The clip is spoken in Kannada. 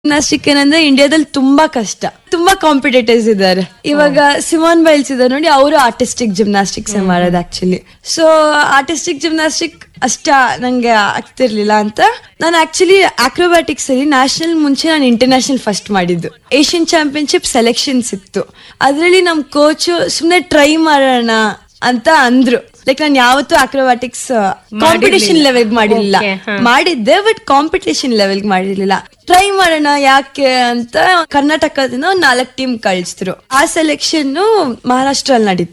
ಜಿಮ್ನಾಸ್ಟಿಕ್ ಏನಂದ್ರೆ ಇಂಡಿಯಾದಲ್ಲಿ ತುಂಬಾ ಕಷ್ಟ ತುಂಬಾ ಕಾಂಪಿಟೇಟರ್ಸ್ ಇದ್ದಾರೆ ಇವಾಗ ಸಿಮೋನ್ ಬೈಲ್ಸ್ ಇದ್ದಾರೆ ನೋಡಿ ಅವರು ಆರ್ಟಿಸ್ಟಿಕ್ ಜಿಮ್ನಾಸ್ಟಿಕ್ಸ್ ಮಾಡೋದು ಆಕ್ಚುಲಿ ಸೊ ಆರ್ಟಿಸ್ಟಿಕ್ ಜಿಮ್ನಾಸ್ಟಿಕ್ ಅಷ್ಟ ನಂಗೆ ಆಗ್ತಿರ್ಲಿಲ್ಲ ಅಂತ ನಾನು ಆಕ್ಚುಲಿ ಆಕ್ರೋಬ್ಯಾಟಿಕ್ಸ್ ಅಲ್ಲಿ ನ್ಯಾಷನಲ್ ಮುಂಚೆ ನಾನು ಇಂಟರ್ನ್ಯಾಷನಲ್ ಫಸ್ಟ್ ಮಾಡಿದ್ದು ಏಷ್ಯನ್ ಚಾಂಪಿಯನ್ಶಿಪ್ ಸೆಲೆಕ್ಷನ್ಸ್ ಇತ್ತು ಅದ್ರಲ್ಲಿ ನಮ್ ಕೋಚ್ ಸುಮ್ನೆ ಟ್ರೈ ಮಾಡೋಣ ಅಂತ ಅಂದ್ರು ಲೈಕ್ ನಾನು ಯಾವತ್ತೂ ಅಕ್ರೋಬ್ಯಾಟಿಕ್ಸ್ ಕಾಂಪಿಟೇಷನ್ ಲೆವೆಲ್ ಮಾಡಿರ್ಲಿಲ್ಲ Okay, ಹಾ. ಮಾಡಿದ್ದೆ ಬಟ್ ಕಾಂಪಿಟೇಷನ್ ಲೆವೆಲ್ ಮಾಡಿರ್ಲಿಲ್ಲ ಟ್ರೈ ಮಾಡೋಣ ಯಾಕೆ ಅಂತ ಕರ್ನಾಟಕದಿಂದ ಒಂದ್ ನಾಲ್ಕು ಟೀಮ್ ಕಳಿಸಿದ್ರು ಆ ಸೆಲೆಕ್ಷನ್ ಮಹಾರಾಷ್ಟ್ರ ಅಲ್ಲಿ ನಡೀತು